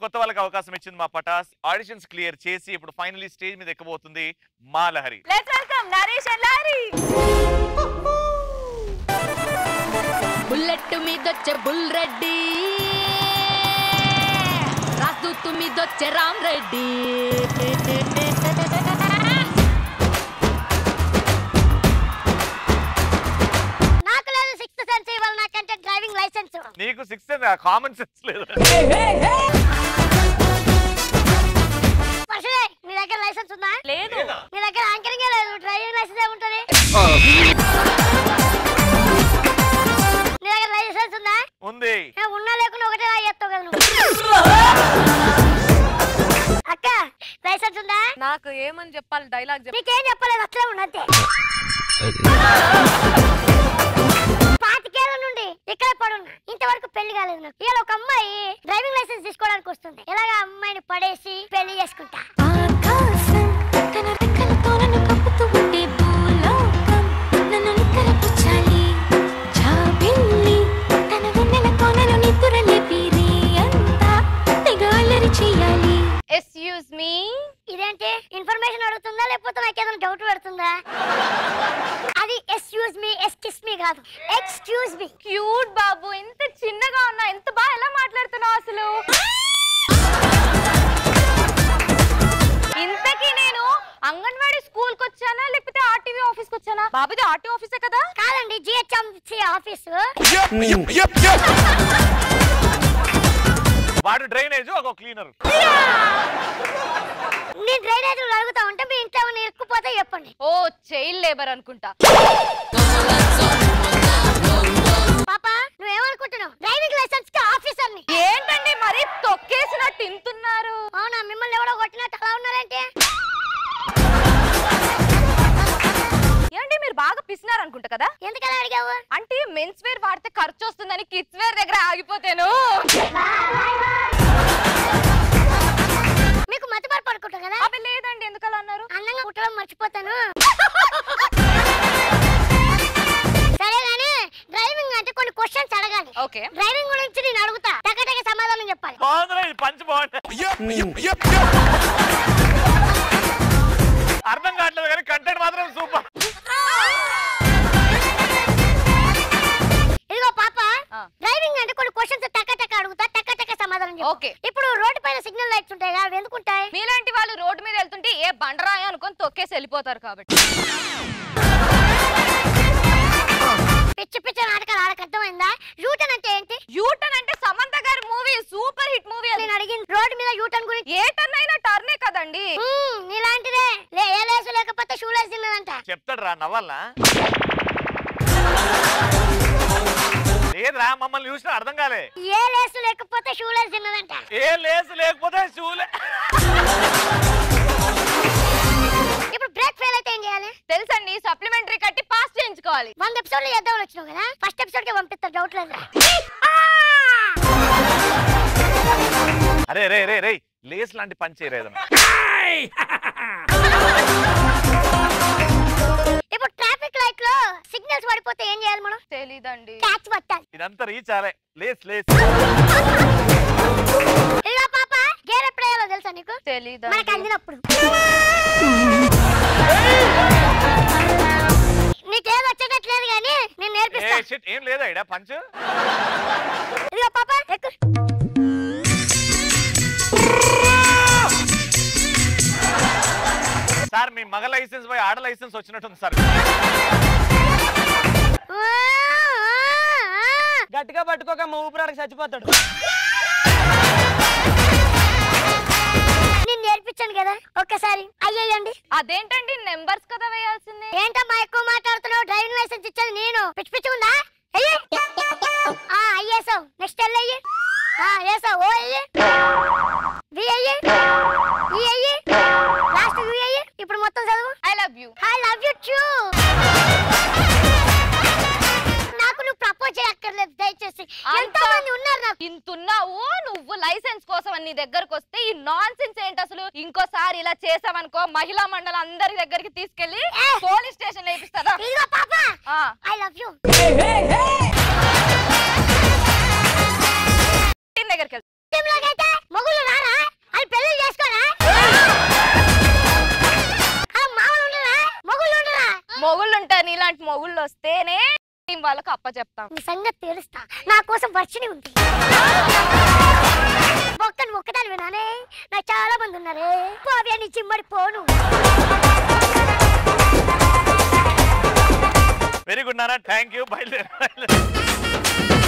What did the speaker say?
కొత్త వాళ్ళకి అవకాశం ఇచ్చింది మా పటాస్ ఆడిషన్స్ క్లియర్ చేసి ఇప్పుడు ఫైనలీ స్టేజ్ మీద ఎక్కబోతుంది మా Lahari let's welcome Naresh and lorry bullet మీదొచ్చే బుల్ రెడ్డి రాజదూతు మీదొచ్చే రామ్ రెడ్డి నాకు లేదు సిక్స్త్ సెన్స్ ఇవాళ నాకంటే డ్రైవింగ్ లైసెన్స్ నీకు సిక్స్ కామన్ సెన్స్ లేదు పరశులే నీ దగ్గర లైసెన్స్ ఉందా లేదు నీ దగ్గర యాంకరింగ్ లేదు డ్రైవింగ్ లైసెన్స్ ఏముంటది నీ దగ్గర లైసెన్స్ ఉందా ఉంది ఏ, ఉన్నా లేకుండా ఒకటే రాయి చేస్తావు కదా నువ్వు అక్క లైసెన్స్ ఉందా నాకు ఏమని చెప్పాలి డైలాగ్ చెప్పి నీకేం చెప్పలేదు అట్లే ఉన్నంతే పాతికేళ్ల నుండి ఇక్కడే పడున్నా ఇంతవరకు పెళ్లి కాలేదు నాకు ఇవాళ ఒక అమ్మాయి డ్రైవింగ్ లైసెన్స్ తీసుకోవడానికి వస్తుంది ఎలాగ అమ్మాయిని పడేసి పెళ్లి చేసుకుంటా ఆకాశం తన రెక్కలతో నన్ను కప్పుతూ ఉంటే భూలోకం నన్ను నిక్కరపుచ్చాలి జాబిల్లి తన వెన్నెలతో నన్ను నిద్రలేపి రే అంతా తెగ అల్లరి చేయాలి ఎస్యూజ్ మీ ఇదేంటి ఇన్ఫర్మేషన్ అడుగుతుందా లేకపోతే నాకు ఏదైనా డౌట్ పెడుతుందా అది ఎక్స్క్యూజ్ మీ ఎక్స్కిస్ మీ కాదు ఎక్స్క్యూజ్ మీ క్యూట్ బాబు ఎంత చిన్నగా ఉన్నా ఎంత బాగా ఎలా మాట్లాడుతున్నావు అసలు ఇంతకీ నేను అంగన్వాడీ స్కూల్ కి వచ్చానా లేకపోతే ఆర్టీవీ ఆఫీస్ కి వచ్చానా బాబుది ఆర్టీఓ ఆఫీసే కదా కాదండి జిహెచ్ఎంసి ఆఫీసు వాడు డ్రైనేజ్ ఒక క్లీనర్ నేను డ్రైనేజ్ అడుగుతా ఉంటే మీ ఇంట్లో ఏమైనా ఇరుక్కుపోతే చెప్పండి ఓ చైల్డ్ లేబర్ అనుకుంటా పాప నువ్వేమనుకుంటున్నావు డ్రైవింగ్ లైసెన్స్ కి ఆఫీసర్ ని ఏంటండి మరి తొక్కేసినట్టు ఇంతున్నారు అవునా మిమ్మల్ని ఎవడో కొట్టినట్టు అలా ఉన్నారంటే ఏంటి మీరు బాగా పిసినారు అనుకుంటా కదా ఎందుకలా అడిగావు అంటే మెన్స్ వేర్ వాడితే ఖర్చు వస్తుందని కిడ్స్ వేర్ దగ్గర ఆగిపోతాను మీకు మతి మరపు అనుకుంటా కదా అవి లేదండి ఎందుకు అలా అన్నారు అందంగా పుట్టడం మర్చిపోతాను సరే గానీ డ్రైవింగ్ అంటే కొన్ని క్వశ్చన్స్ అడగాలి ఓకే డ్రైవింగ్ గురించి నేను అడుగుతా టకటక సమాధానం చెప్పాలి బాగుందిరా ఇది పంచ్ బాగుంది అర్థం కావట్లేదు కానీ కంటెంట్ మాత్రం సూపర్ ఇదిగో పాప ఆ. డ్రైవింగ్ అంటే కొన్ని క్వశ్చన్స్ టక టక అడుగుతా టక టక సమాధానం చెప్పు ఓకే. ఇప్పుడు రోడ్డు పైన సిగ్నల్ లైట్స్ ఉంటాయి కదా అవి ఎందుకుంటాయి మీలాంటి వాళ్ళు రోడ్డు మీద వెళ్తుంటే ఏ బండరాయి అనుకొని తొక్కేసి వెళ్ళిపోతారు కాబట్టి పిచ్చి పిచ్చి నాటకాలు ఆడక అర్థమైందా యూటర్న్ అంటే ఏంటి యూటర్న్ అంటే సమంత గారి మూవీ సూపర్ హిట్ మూవీ అది నేను అడిగిన రోడ్డు మీద యూటర్న్ గురించి ఏ టర్న్ అయినా టర్నే కదండి మ్మ్, నీలాంటిదే లే ఏ లేసు లేకపోతే షూ లేసి తిన్నదంట చెప్తాడు రా నవ్వాలనా లేదురా మమ్మల్ని చూసినా అర్థం కాలే ఏ లేసు లేకపోతే షూ లేసి తిన్నదంట ఏ లేసు లేకపోతే షూలే ఇప్పుడు బ్రేక్ ఫెయిల్ అయితే ఏం చేయాలి తెలుసండి సప్లిమెంటరీ కట్టి పాస్ చేయించుకోవాలి వంద ఎపిసోడ్ లో చేద్దామని వచ్చినావు కదా ఫస్ట్ ఎపిసోడ్ కి పంపిస్తారు డౌట్ లేదు అరే రే రే రే లేస్ లాంటి పని చేయలేదు ఇప్పుడు ట్రాఫిక్ లైట్ లో సిగ్నల్స్ పడిపోతే ఏం చేయాలి మనం తెలీదండి క్యాచ్ పట్టాలి ఇదంతా రీచ్ అలే లేస్ లేస్ ఇలా పాప గేర్ ఎప్పుడు వేయాలో తెలుసా నీకు మనకి తెలీదండి అందినప్పుడు నీకేం వచ్చేటట్లేదు కానీ నేను ఏ నేర్పిస్తా షిట్ ఏం లేదా ఇడా పంచ్ ఇదిగో పాప ఎక్కు సార్ మీ మగ లైసెన్స్ పోయి ఆడ లైసెన్స్ వచ్చినట్టుంది సార్ ఆ, ఆ, ఆ. గట్టిగా పట్టుకోక మా ఊపిరాడకి చచ్చిపోతాడు నేను నేర్పించాను కదా ఒక్కసారి అయ్యేయండి అదేంటండి నెంబర్స్ కదా వేయాల్సింది ఏంటమ్మా ఎక్కువ మాట్లాడుతున్నావు డ్రైవింగ్ లైసెన్స్ ఇచ్చేది నేను పిచ్చి పిచ్చి ఉందా అయ్యి ఆ అయ్యేసావు నెక్స్ట్ ఎల్ అయ్యి ఆ వేసావు ఓ అయ్యి వి అయ్యి ఈ అయ్యి లాస్ట్ వి అయ్యి ఇప్పుడు మొత్తం చదువు I love you I love you too నాకు నువ్వు ప్రపోజ్ చేయక్కర్లేదు దయచేసి ఎంతో మంది ఉన్నారు నాకు ఇంతున్నావు నువ్వు లైసెన్స్ కోసం అని నీ దగ్గరకు వస్తే ఈ నాన్ సెన్స్ ఏంటి అసలు ఇంకోసారి ఇలా చేసావనుకో మహిళా మండలి అందరి దగ్గరికి తీసుకెళ్లి పోలీస్ స్టేషన్ వేపిస్తారా ఇదిగో పాప ఆ, ఐ లవ్ యు టీం దగ్గరికి వెళ్తా టీంలోకైతే మొగుళ్ళు రారా వర్షాలు వస్తేనే టీం వాళ్ళకు అప్ప చెప్తాం నీ సంగతి తెలుస్తా నా కోసం వర్షిని ఉంది ఒక్కని ఒక్కదాని వినానే నాకు చాలా మంది ఉన్నారే పోవే నీ చిమ్మడి పోను వెరీ గుడ్ నాన్న థ్యాంక్ యూ బయలుదేరు